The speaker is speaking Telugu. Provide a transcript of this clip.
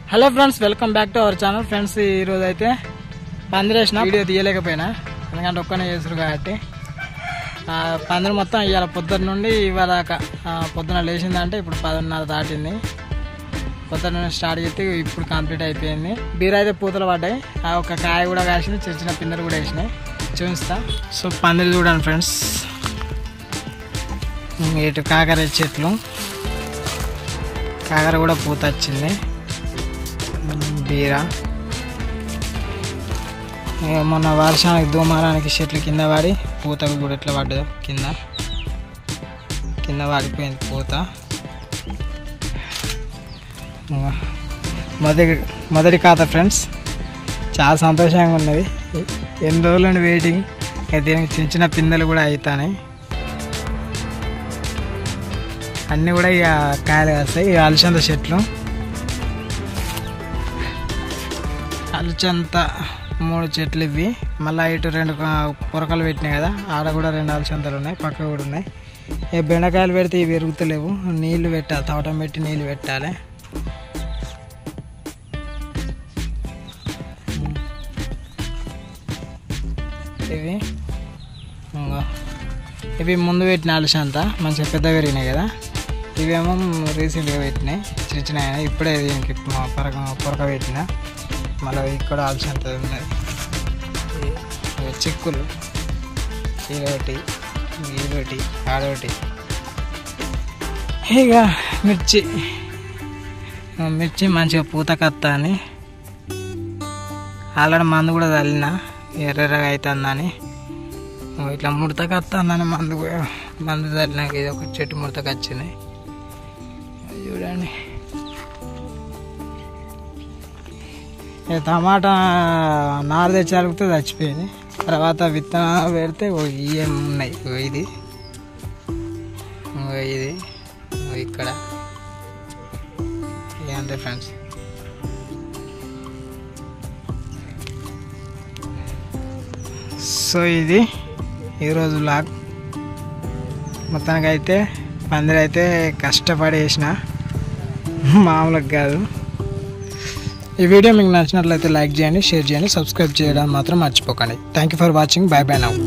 hello friends welcome back to our channel friends ఈరోజు అయితే పందిరేసిన వీడియో తీయలేకపోయినా ఎందుకంటే ఒక్కనే చేసారు కాబట్టి ఆ, పందిరి మొత్తం ఇవాళ పొద్దున్న నుండి ఇవాళ దాకా ఆ, పొద్దున లేచిందంటే ఇప్పుడు పదిన్నర దాటింది పొద్దున్న నుండి స్టార్ట్ చేస్తే ఇప్పుడు కంప్లీట్ అయిపోయింది బీర అయితే పూతలు పడ్డాయి ఆ ఒక కాయ కూడా కాసింది చిన్న చిన్న పిందెలు కూడా వేసినాయి చూపిస్తా సో పందిరి చూడండి ఫ్రెండ్స్ ఇటు కాకర చెట్లు కాకర కూడా పూత వచ్చింది బీర ఇక మొన్న వర్షానికి దుమారానికి చెట్లు కింద పడి పూతకు కూడా ఎట్లా పడ్డదు కింద కింద పడిపోయింది పూత ఇక మొదటి మొదటి ఖాతా ఫ్రెండ్స్ చాలా సంతోషంగా ఉన్నది ఎన్ని రోజులు నుండి వెయిటింగ్ ఇక దీనికి చిన్న చిన్న పిందెలు కూడా అవుతాయి అన్నీ కూడా ఇక కాయలు కాస్తాయి ఇక అలసంద చెట్లు అలచంత మూడు చెట్లు ఇవి మళ్ళీ ఇటు రెండు క- పొరకలు పెట్టినాయి కదా ఆడ కూడా రెండు అలసంతలు ఉన్నాయి పక్క కూడా ఉన్నాయి ఇక బెండకాయలు పెడితే ఇవి పెరుగుతలేవు నీళ్లు పెట్టాలి తోటం పెట్టి నీళ్లు పెట్టాలి ఇవి ఇంగో ఇవి ముందు పెట్టిన అలసంత మంచిగా పెద్ద పెరిగినాయి కదా ఇవేమో రీసెంట్గా పెట్టినాయి చిన్న చిన్న ఇప్పుడే దీనికి మా పొరక పొరక పెట్టిన మళ్ళీ ఇక్కడ అలసంత ఉన్నది ఇవి చిక్కులు ఇదొకటి ఇదొకటి ఆడొకటి ఇక మిర్చి ఆ మిర్చి మంచిగా పూత కత్త అని ఆల్రెడీ మందు కూడా చల్లిన ఎర్రగా అవుతుందని ఓ ఇట్లా ముడతకు వస్తుందని మందు కూడా- మందు చల్లినాక ఇది ఒక చెట్టు ముడతకు వచ్చింది అది చూడండి ఈ టమాటా నారు తెచ్చి అరిగితే చచ్చిపోయింది తర్వాత విత్తనాలు పెడితే ఓ ఇవి ఉన్నాయి ఓ ఇది ఓ ఇది ఓ ఇక్కడ ఇక అంతే ఫ్రెండ్స్ సో ఇది ఈరోజు లాగ్ మొత్తానికి అయితే పందిరి అయితే కష్టపడి వేసిన మామూలుగా కాదు ఈ వీడియో మీకు నచ్చినట్లయితే లైక్ చేయండి షేర్ చేయండి సబ్స్క్రైబ్ చేయడం మాత్రం మర్చిపోకండి thank you for watching bye bye now